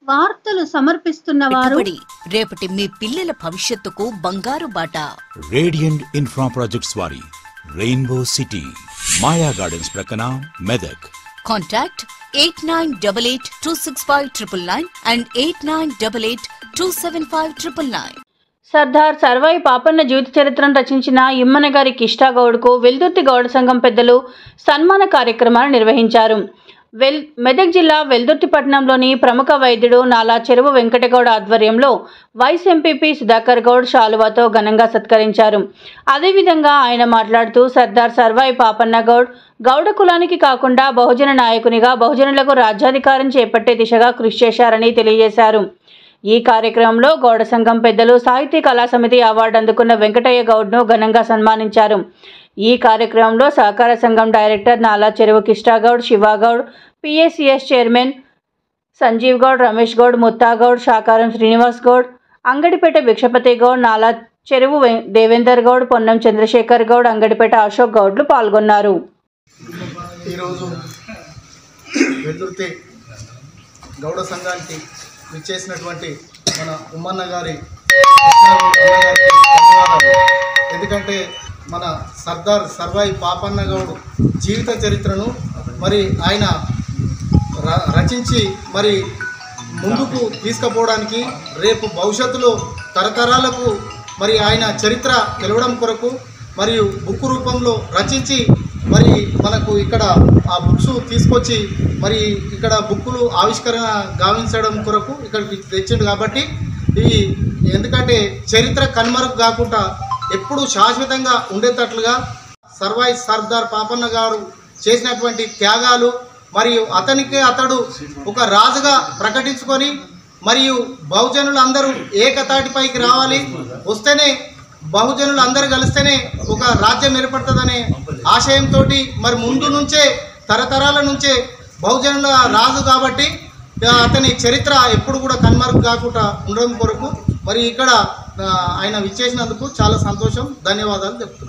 వార్తలు సమర్పిస్తున్న వారు పెట్టుబడి రేపటి మీ పిల్లల భవిష్యత్తుకు బంగారు బాట రేడియంట్ ఇన్ఫ్రా ప్రాజెక్ట్స్ వారి రెయిన్బో సిటీ మాయా గార్డెన్స్ ప్రక్కన Medak contact eight nine double eight two six five triple nine and eight nine double eight two seven five triple nine Sardar Sarvai Papanna జీవిత చరిత్రను రచించిన ఇమ్మనగారి కిష్టాగౌడ్కు వెల్దుర్తి గౌడ సంఘం పెద్దలు సన్మాన కార్యక్రమాలు నిర్వహించారు వెల్ మెదక్ జిల్లా వెల్దుర్తి పట్టణంలోని ప్రముఖ వైద్యుడు నాలా చెరువు వెంకటగౌడ ఆధ్వర్యంలో వైస్ ఎంపీపీ సుధాకర్ గౌడ్ శాలువాతో ఘనంగా సత్కరించారు అదేవిధంగా ఆయన మాట్లాడుతూ సర్దార్ సర్వాయి పాపన్న గౌడ్ గౌడ కులానికి కాకుండా బహుజన నాయకునిగా బహుజనులకు రాజ్యాధికారం చేపట్టే దిశగా కృషి చేశారని తెలియజేశారు ఈ కార్యక్రమంలో గౌడ సంఘం పెద్దలు సాహితీ కళా సమితి అవార్డు అందుకున్న వెంకటయ్య గౌడ్ను ఘనంగా సన్మానించారు ఈ కార్యక్రమంలో సహకార సంఘం director Nala Cheruvu Kishtagoud Shivagoud PSCS chairman Sanjeev Goud Ramesh Goud Muthagoud Shakaram Srinivas Goud Angadipeta Bhikshapathi Goud Nala Cheruvu వెం- Devender Goud Ponnam Chandrasekhar Goud Angadipeta Ashok గౌడ్లు పాల్గొన్నారు ఈరోజు వెల్దుర్తి గౌడ సంఘానికి విచ్చేసినటువంటి మన ఉమ్మన్న గారి కృష్ణారావు అన్న గారికి ధన్యవాదాలు ఎందుకంటే మన సర్దార్ సర్వాయి పాపన్న గౌడ్ జీవిత చరిత్రను మరి ఆయన ర- రచించి మరి ముందుకు తీసుకుపోవడానికి రేపు భవిష్యత్తులో తరతరాలకు మరి ఆయన చరిత్ర తెలవడం కొరకు మరియు బుక్ రూపంలో రచించి మరి మనకు ఇక్కడ ఆ బుక్స్ తీసుకొచ్చి మరి ఇక్కడ బుక్కులు ఆవిష్కరణ గావించడం కొరకు ఇక్కడికి తెచ్చిండు కాబట్టి ఇవి ఎందుకంటే చరిత్ర కనుమరుగు కాకుండా ఎప్పుడు శాశ్వతంగా ఉండేటట్లుగా సర్వాయి సర్దార్ పాపన్న గారు చేసినటువంటి త్యాగాలు మరియు అతనికి అతడు ఒక రాజుగా ప్రకటించుకొని మరియు బహుజనులు అందరూ ఏకతాటిపైకి రావాలి వస్తేనే బహుజనులు అందరూ కలిస్తేనే ఒక రాజ్యం ఏర్పడుతుందనే ఆశయంతో మరి ముందు నుంచే తరతరాల నుంచే బహుజనుల రాజు కాబట్టి ఆ, అతని చరిత్ర ఎప్పుడు కూడా కన్మరుగు కాకుండా ఉండడం కొరకు మరి ఇక్కడ ఆ, ఆయన విచ్చేసినందుకు చాలా సంతోషం ధన్యవాదాలు చెప్తున్నాను